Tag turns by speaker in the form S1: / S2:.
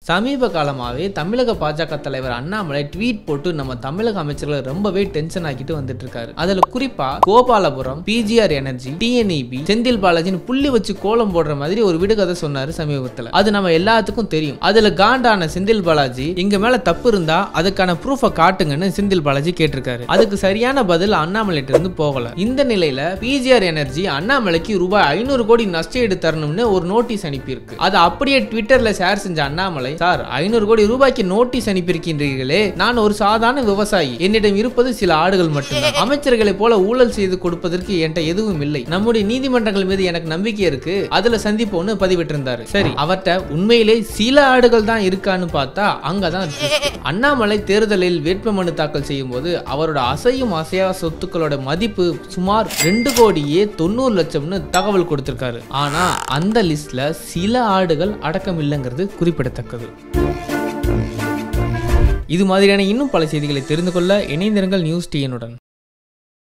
S1: சமீப காலமாவே தமிழக பாஜக தலைவர் அண்ணாமலை ட்வீட் போட்டு நம்ம தமிழக அமைச்சர்களை ரொம்பவே டென்ஷன் ஆக்கிட்டு வந்துட்டு இருக்காரு அதுல குறிப்பா Gopalapuram BGR energy TNEB Senthil பாலாஜின்னு புள்ளி வச்சு கோலம் போடுற மாதிரி ஒரு விடுகதை சொன்னாரு சமீபத்துல அது நம்ம எல்லாத்துக்கும் தெரியும் அதுல காண்டான செந்தில் பாலாஜி இங்க மேல தப்பு இருந்தா அதுக்கான ப்ரூஃப காட்டுங்கன்னு செந்தில் பாலாஜி கேட்டிருக்காரு அதுக்கு சரியான பதில் அண்ணாமலைட்ட இருந்து போகல இந்த நிலையில பிஜிஆர் எனர்ஜி அண்ணாமலைக்கு ரூபாய் ஐநூறு கோடி நஷ்டஈடு தரணும்னு ஒரு நோட்டீஸ் அனுப்பியிருக்கு அதை அப்படியே ட்விட்டர்ல ஷேர் செஞ்ச அண்ணாமலை சார் ஐநூறு கோடி ரூபாய்க்கு நோட்டீஸ் அனுப்பியிருக்கின்றீர்களே நான் ஒரு சாதாரண விவசாயி என்னிடம் இருப்பது சில ஆடுகள் மட்டும்தான் அமைச்சர்களை போல ஊழல் செய்து கொடுப்பதற்கு என்கிட்ட எதுவும் இல்லை நம்முடைய நீதிமன்றங்கள் மீது எனக்கு நம்பிக்கை இருக்கு அதுல சந்திப்போம்னு பதிவிட்டிருந்தாரு சரி அவர்ட்ட உண்மையிலே சில ஆடுகள் தான் இருக்கான்னு பார்த்தா அங்கதான் twist. அண்ணாமலை தேர்தலில் வேட்புமனு தாக்கல் செய்யும் போது அவரோட அசையும் அசையா சொத்துக்களோட மதிப்பு சுமார் ரெண்டு கோடியே தொண்ணூறு லட்சம்னு தகவல் கொடுத்திருக்காரு ஆனா அந்த லிஸ்ட்ல சில ஆடுகள் அடக்கம் இல்லைங்கிறது குறிப்பிடத்தக்கது இது மாதிரியான இன்னும் பல செய்திகளை தெரிந்து கொள்ள இணைந்திருங்கள் நியூஸ் டிஎனுடன்